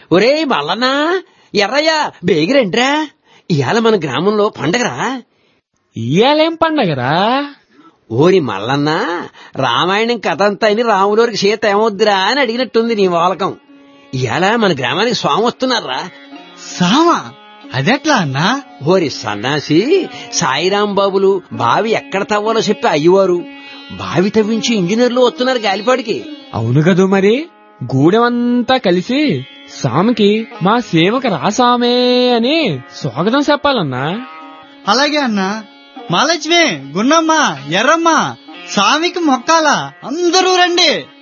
ఒరే మల్లన్నా ఎర్రయ్య బేగిరంట్రా ఇవాళ మన గ్రామంలో పండగరా ఇయ్యాలేం పండగరా ఓరి మల్లన్న రామాయణం కథ అంతా అని రాములోరికి సీత ఏమొద్దురా అని అడిగినట్టుంది నీ వాలకం ఇవాళ మన గ్రామానికి స్వామి వస్తున్నారా సామా అదెట్లా అన్నా ఓరి సన్నాసి సాయిరాం బాబులు బావి ఎక్కడ తవ్వాలో చెప్పి అయ్యవారు బావి తవ్వించి ఇంజనీర్లు వస్తున్నారు గాలిపాడికి అవును కదూ మరి గూడెమంతా కలిసి సామికి మా సేవకు రాసామే అని స్వాగతం చెప్పాలన్నా అలాగే అన్నా మహాలక్ష్మి గున్నమ్మ ఎర్రమ్మ స్వామికి మొక్కాల అందరూ రండి